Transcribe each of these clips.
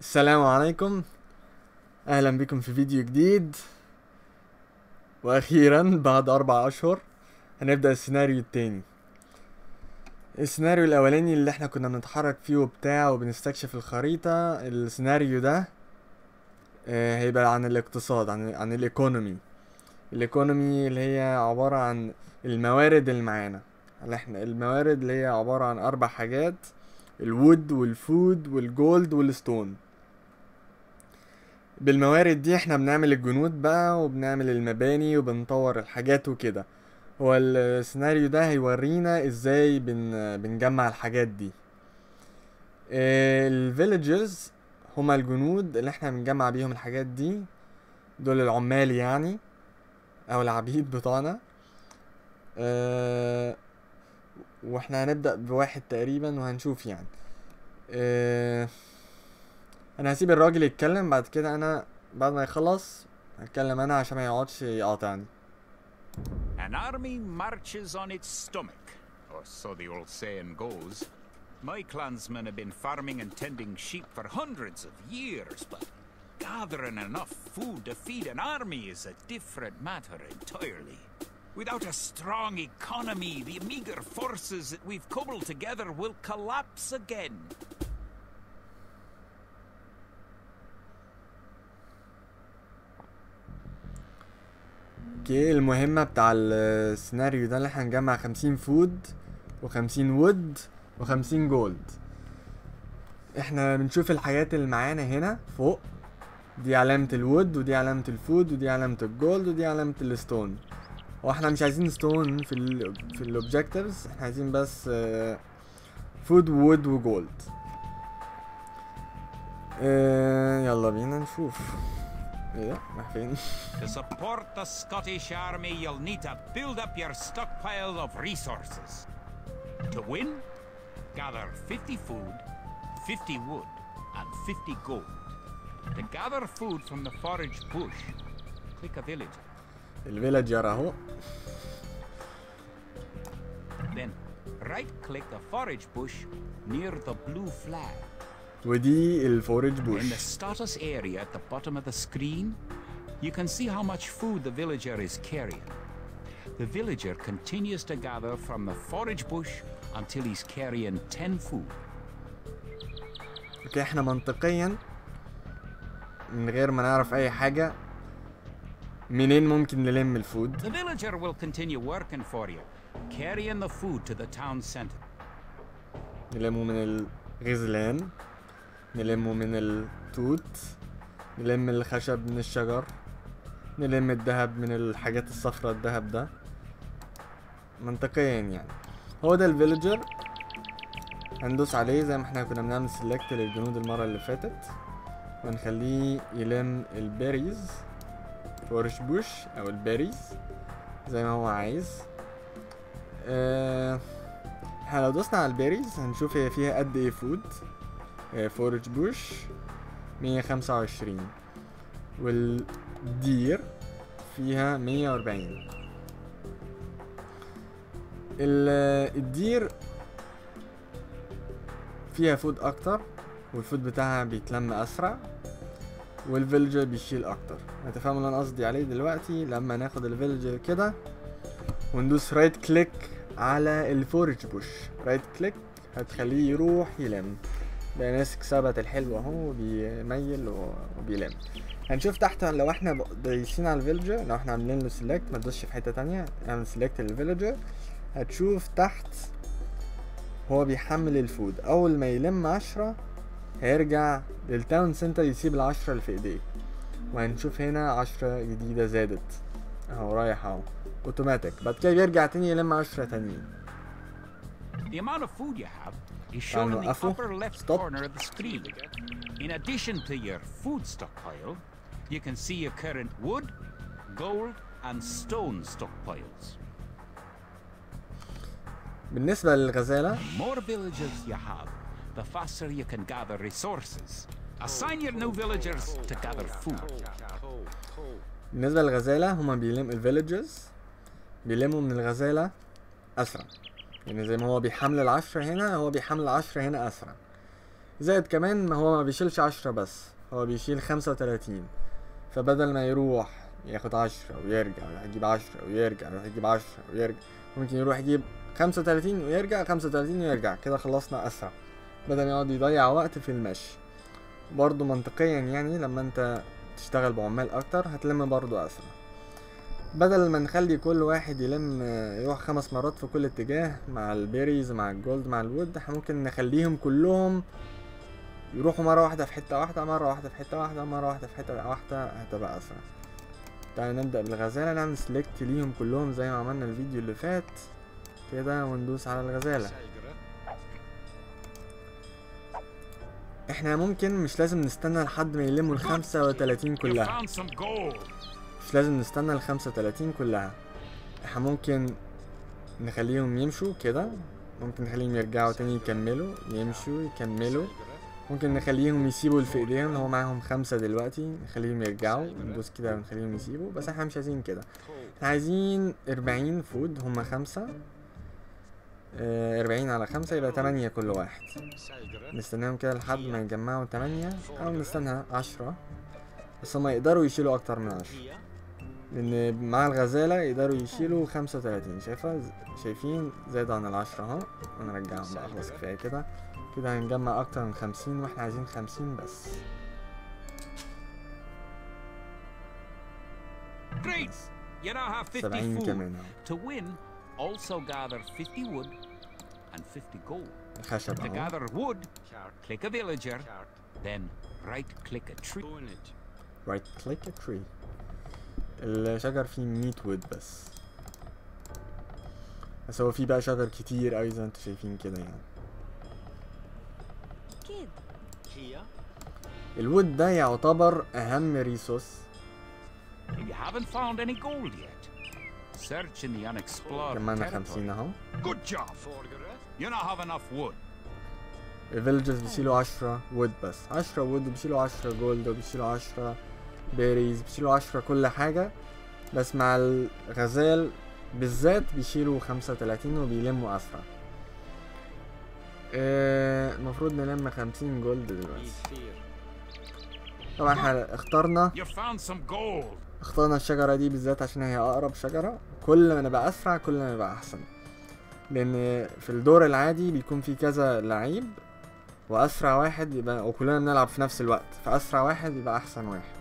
السلام عليكم اهلا بكم في فيديو جديد واخيرا بعد اربع اشهر هنبدأ السيناريو التاني السيناريو الاولاني اللي احنا كنا بنتحرك فيه وبتاع وبنستكشف الخريطة السيناريو ده آه، هيبقى عن الاقتصاد عن عن الايكونومي الايكونومي اللي هي عبارة عن الموارد اللي معانا اللي احنا الموارد اللي هي عبارة عن اربع حاجات الوود والفود والجولد والستون بالموارد دي احنا بنعمل الجنود بقى وبنعمل المباني وبنطور الحاجات وكده هو السيناريو ده هيورينا ازاي بن بنجمع الحاجات دي الفيلجرز هما الجنود اللي احنا بنجمع بيهم الحاجات دي دول العمال يعني او العبيد بتوعنا اه واحنا هنبدأ بواحد تقريبا وهنشوف يعني اه انا هسيب الراجل يتكلم بعد كده انا بعد ما يخلص هتكلم انا عشان ما يقعدش يقاطعني An army marches on its stomach, or so the old saying goes. My clansmen have been farming and tending sheep for hundreds of years, but gathering enough food to feed an army is a different matter entirely. Without a strong economy, the meager forces that we've cobbled together will collapse again. اوكي المهمة بتاع السيناريو ده اللي احنا هنجمع خمسين فود وخمسين وود وخمسين جولد احنا بنشوف الحاجات اللي معانا هنا فوق دي علامة الوود ودي علامة الفود ودي علامة الجولد ودي علامة الستون هو احنا مش عايزين ستون في ال في الاوبجكتيفز احنا عايزين بس فود وود وجولد اه يلا بينا نشوف ايه ده راح فين To support the Scottish army, you'll need to build up your stockpile of resources. To win, gather 50 food, 50 wood, and 50 gold. To gather food from the forage bush, click a villager. الفيلاجر اهو Then right click the forage bush near the blue flag. ودي الفورج In the بوش status area at the bottom of the screen, you can see how much food the villager is carrying. The villager continues to gather from the forage bush until he's carrying 10 food. اوكي احنا منطقيا من غير ما نعرف اي حاجة منين ممكن نلم الفود The villager will continue working for you, carrying the food to the town center. نلمه من الغزلان نلمه من التوت نلم الخشب من الشجر نلم الذهب من الحاجات الصفراء الذهب ده منطقيا يعني هو ده الفيلجر هندوس عليه زي ما احنا كنا بنعمل سيلكت للجنود المرة اللي فاتت ونخليه يلم البيريز فورش بوش او البيريز زي ما هو عايز اه احنا لو دوسنا على البيريز هنشوف هي فيها قد ايه فود فورج بوش مية خمسة وعشرين والدير فيها مية وأربعين الدير فيها فود أكتر والفود بتاعها بيتلم أسرع والفيلجر بيشيل أكتر هتفهموا اللي أنا قصدي عليه دلوقتي لما ناخد الفيلجر كده وندوس رايت كليك على الفورج بوش رايت كليك هتخليه يروح يلم ده ماسك ثبت الحلو اهو وبيميل و- وبيلم هنشوف تحت لو احنا ب- دايسين على الفيلجر لو احنا عاملين له سيلكت ما تدوسش في حته تانية اعمل سيلكت للفيلجر هتشوف تحت هو بيحمل الفود اول ما يلم عشرة هيرجع للتاون سنتر يسيب العشرة اللي في ايديه وهنشوف هنا عشرة جديدة زادت اهو رايح اهو اوتوماتيك بعد كده بيرجع تاني يلم عشرة تانيين The amount of food you have is shown in the Afu, upper left stop. corner of the screen. In addition to your food stockpile, you can see your current wood, gold, and stone stockpiles. بالنسبة للغزالة The more villagers you have, the faster you can gather resources. Assign your new villagers to gather food. بالنسبة للغزالة هما بيلم الفيلجرز بيلموا من الغزالة أسرع يعني زي ما هو بيحمل العشرة هنا هو بيحمل العشرة هنا أسرع زائد كمان ما هو ما بيشيلش عشرة بس هو بيشيل خمسة وتلاتين فبدل ما يروح ياخد عشرة ويرجع ويروح يجيب عشرة ويرجع ويروح يجيب عشرة ويرجع ممكن يروح يجيب خمسة وتلاتين ويرجع خمسة وتلاتين ويرجع كده خلصنا أسرع بدل ما يقعد يضيع وقت في المشي برضو منطقيا يعني لما انت تشتغل بعمال أكتر هتلم برضو أسرع بدل ما نخلي كل واحد يلم يروح خمس مرات في كل اتجاه مع البيريز مع الجولد مع الوود احنا ممكن نخليهم كلهم يروحوا مرة واحدة في حتة واحدة مرة واحدة في حتة واحدة مرة واحدة في حتة واحدة هتبقى أسرع تعالى نبدأ بالغزالة نعمل سيلكت ليهم كلهم زي ما عملنا الفيديو اللي فات كده وندوس على الغزالة احنا ممكن مش لازم نستنى لحد ما يلموا الخمسة وتلاتين You كلها found some gold. مش لازم نستنى الخمسة وتلاتين كلها احنا ممكن نخليهم يمشوا كده ممكن نخليهم يرجعوا تاني يكملوا يمشوا يكملوا ممكن نخليهم يسيبوا اللي في ايديهم هو معاهم خمسة دلوقتي نخليهم يرجعوا ندوس كده ونخليهم يسيبوا بس احنا مش عايزين كده احنا عايزين اربعين فود هما خمسة اه، اربعين على خمسة يبقى تمانية كل واحد نستناهم كده لحد ما يجمعوا تمانية او نستنى عشرة بس هما يقدروا يشيلوا اكتر من عشرة لان مع الغزالة يقدروا يشيلوا خمسة وتلاتين شايفة شايفين زاد عن العشرة اهو ونرجعهم بقى خلاص كفاية كده كده هنجمع اكتر من خمسين واحنا عايزين خمسين بس Great! You now have 50 سبعين food. كمان اهو To win, also gather 50 wood and 50 gold. الخشب To اهو gather wood, click a villager, then right click a tree. رايت كليك تري الشجر فيه 100 وود بس بس هو فيه بقى شجر كتير اوي زي ما انتوا شايفين كده يعني Kia, الوود ده يعتبر اهم ريسورس You haven't found any gold yet. Search in the unexplored جمعنا territory. خمسين اهو Good job. Forgere, You now have enough wood. الفيلجرز بيشيلوا عشرة وود بس عشرة وود وبيشيلوا عشرة جولد وبيشيلوا عشرة بيريز بيشيلوا عشرة كل حاجة بس مع الغزال بالذات بيشيلوا خمسة وتلاتين وبيلموا أسرع آه، المفروض نلم خمسين جولد دلوقتي Isir, طبعا احنا اخترنا You found some gold. اخترنا الشجرة دي بالذات عشان هي أقرب شجرة كل ما نبقى أسرع كل ما نبقى أحسن لأن في الدور العادي بيكون في كذا لعيب وأسرع واحد يبقى وكلنا بنلعب في نفس الوقت فأسرع واحد يبقى أحسن واحد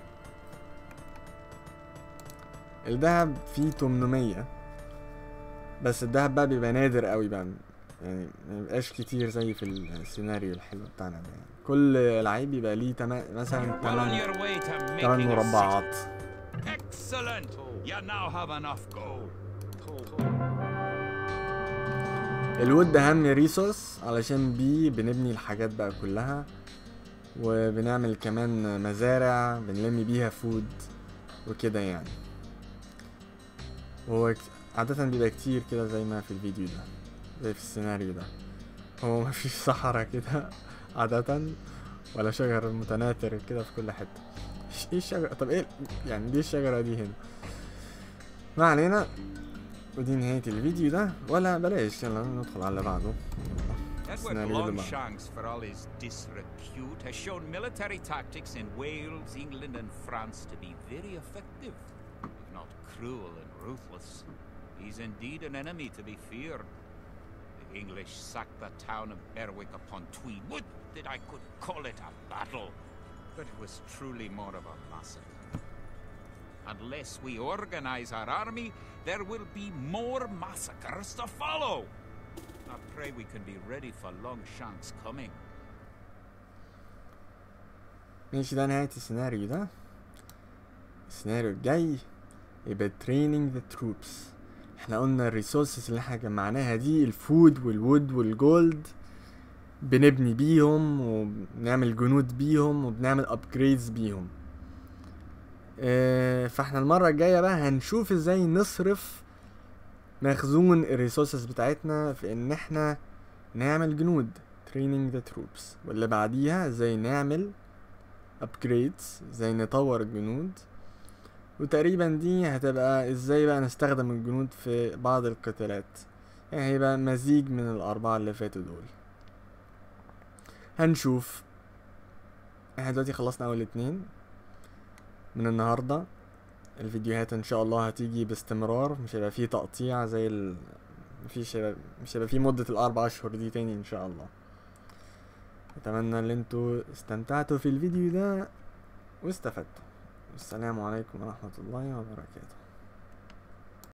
الدهب فيه 800 بس الدهب بقى بيبقى نادر قوي بقى يعني ميبقاش كتير زي في السيناريو الحلو بتاعنا ده يعني كل لعيب يبقى ليه تما... مثلا Well on 8 your way to 8 making a city. مربعات Excellent. You now have enough gold. الود اهم ريسورس علشان بيه بنبني الحاجات بقى كلها وبنعمل كمان مزارع بنلم بيها فود وكده يعني وهو كت- عادة بيبقى كتير كده زي ما في الفيديو ده زي في السيناريو ده هو مفيش صحراء كده عادة ولا شجر متناثر كده في كل حتة إيش- ايه الشجرة طب ايه يعني ليه الشجرة دي هنا ما علينا ودي نهاية الفيديو ده ولا بلاش يلا ندخل على اللي بعده Edward Scenario اللي بعده. Longshanks, for all his disrepute, has shown military tactics in Wales, England, and France to be very effective, if not cruel and ruthless. He's indeed an enemy to be feared. The English sacked the town of Berwick upon Tweed. Would that I could call it a battle, but it was truly more of a massacre. Unless we organize our army, there will be more massacres to follow. I pray we can be ready for Longshanks coming. ماشي ده نهاية السيناريو ده السيناريو الجاي يبقى training the troops احنا قلنا الريسورسز اللي احنا جمعناها دي الفود والوود والجولد بنبني بيهم وبنعمل جنود بيهم وبنعمل upgrades بيهم اه فاحنا المرة الجاية بقى هنشوف ازاي نصرف مخزون الريسورسز بتاعتنا في ان احنا نعمل جنود training the troops واللي بعديها ازاي نعمل upgrades ازاي نطور الجنود وتقريبا دي هتبقى ازاي بقى نستخدم الجنود في بعض القتالات يعني هيبقى مزيج من الأربعة اللي فاتوا دول هنشوف احنا دلوقتي خلصنا اول اتنين من النهارده الفيديوهات ان شاء الله هتيجي باستمرار مش هيبقى فيه تقطيع زي ال مفيش هيبقى مش هيبقى فيه مدة الأربع أشهر دي تاني إن شاء الله أتمنى إن انتوا استمتعتوا في الفيديو ده واستفدتوا والسلام عليكم ورحمة الله وبركاته